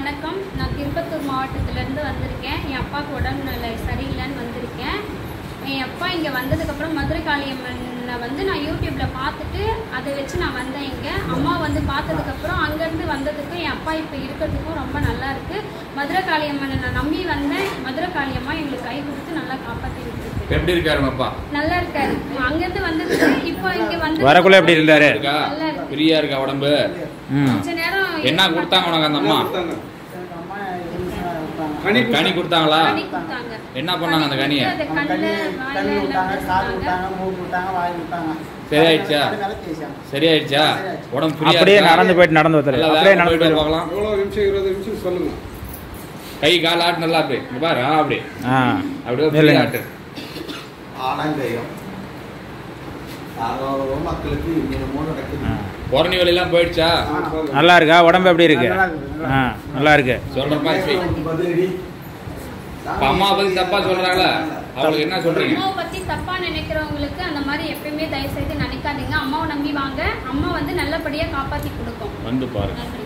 வணக்கம் நான் திருப்பத்தூர் மாவட்டத்திலேருந்து வந்திருக்கேன் என் அப்பாவுக்கு உடல்நிலை சரியில்லைன்னு வந்திருக்கேன் என் அப்பா இங்கே வந்ததுக்கப்புறம் மதுரை காளியம்மனை வந்து நான் யூடியூப்பில் பார்த்துட்டு அதை வச்சு நான் வந்தேன் இங்கே அம்மா வந்து பார்த்ததுக்கப்புறம் அங்கேருந்து வந்ததுக்கும் என் அப்பா இப்போ இருக்கிறதுக்கும் ரொம்ப நல்லா இருக்கு மதுரை காளியம்மனை நான் நம்பி வந்தேன் மதுரை காளியம்மா எங்களுக்கு கை கொடுத்து நல்லா காப்பாற்றி விட்டுருக்கு எப்படி இருக்காரு அப்பா நல்லா இருக்காரு அங்கேருந்து வந்ததுக்கு இப்போ இங்கே வந்து வரக்குள்ள எப்படி இருந்தாரு இருக்கா நல்லா இருக்கு. ஃப்ரீயா இருக்கா உடம்பு ம் கொஞ்ச நேரம் என்ன கொடுத்தாங்க உனக்கு அந்த அம்மா கனி கனி கொடுத்தாங்களா பண்ணி கொடுத்தாங்க என்ன பண்ணாங்க அந்த கனியை அது அவங்க கண்ணு தண்ணி வாயில தண்ணி எல்லாம் விட்டாங்க காது கொடுத்தாங்க. விட்டாங்க மூக்கு விட்டாங்க வாய் விட்டாங்க சரியாயிடுச்சா? அது மேல தேய்ச்சாங்க. சரியாயிடுச்சா உடம்பு ஃப்ரீயா அப்படியே இருக்கா? நடந்து போயிட்டு நடந்து வந்துரு நல்லா அப்படியே வேகமா நடந்து போயிட்டு போயிரு பார்க்கலாம் எவ்வளோ நிமிஷம் இருபது நிமிஷம் சொல்லுங்க கை கால் ஆட்டு நல்லா அப்படி இங்க பாரு ஆ, அப்படி ஆ அப்படியே free இல்லைங்க. ஆட்டு ஆனந்தயம் யாரோ மக்களுக்கு இன்னமும் நடக்குது ஆ. புறணி வலிலாம் போயிடுச்சா ஆ, போதும். நல்லா இருக்கா உடம்பு எப்படி இருக்கு நல்லா இருக்குது, நல்லா ஆ நல்லா இருக்கு சொல்ற மாதிரி செய். பதிலடி இப்ப அம்மாவை பத்தி தப்பா சொல்றாங்களா அவங்களுக்கு என்ன சொல்றீங்க அம்மாவை பத்தி தப்பா நினைக்கிறவங்களுக்கு அந்த மாதிரி எப்பயுமே தயவு செய்து நினைக்காதீங்க அம்மாவை நம்பி வாங்க அம்மா வந்து நல்லபடியா காப்பாத்தி கொடுக்கும் வந்து பாருங்க நன்றி